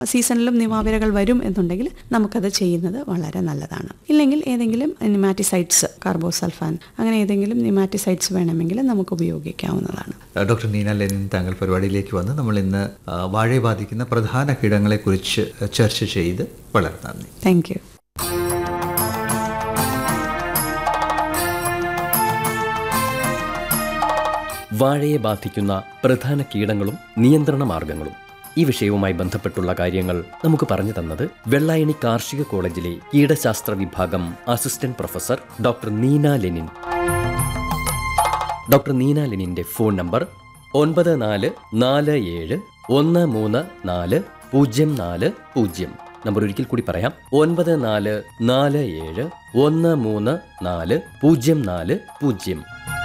സീസണിലും നിമാവിരകൾ വരും എന്നുണ്ടെങ്കിൽ നമുക്കത് ചെയ്യുന്നത് വളരെ നല്ലതാണ് ഇല്ലെങ്കിൽ ഏതെങ്കിലും നിമാറ്റിസൈഡ്സ് കാർബോസൾഫാൻ അങ്ങനെ ഏതെങ്കിലും നിമാറ്റിസൈഡ്സ് വേണമെങ്കിൽ നമുക്ക് ഉപയോഗിക്കാവുന്നതാണ് ആ, ഡോക്ടർ നീന ലെനിൻ താങ്കൾ പരിപാടിയിലേക്ക് വന്ന് നമ്മൾ ഇന്ന് ആ, വാഴയെ ബാധിക്കുന്ന പ്രധാന കീടങ്ങളെക്കുറിച്ച് ചർച്ച ചെയ്ത് വളരെ നന്ദി താങ്ക് യു വാഴയെ ബാധിക്കുന്ന പ്രധാന കീടങ്ങളും നിയന്ത്രണ മാർഗങ്ങളും ഈ വിഷയവുമായി ബന്ധപ്പെട്ടുള്ള കാര്യങ്ങൾ നമുക്ക് പറഞ്ഞു തന്നത് വെള്ളായണി കാർഷിക കോളേജിലെ കീടശാസ്ത്ര വിഭാഗം assistant professor doctor Neena Lenin doctor Neena ലെനിന്റെ ഫോൺ നമ്പർ ഒൻപത് നാല് നാല് ഏഴ് ഒന്ന് മൂന്ന് നാല് പൂജ്യം നാല് പൂജ്യം നമ്പർ ഒരിക്കൽ കൂടി പറയാം ഒൻപത് നാല് നാല് ഏഴ് ഒന്ന് മൂന്ന് നാല് പൂജ്യം നാല് പൂജ്യം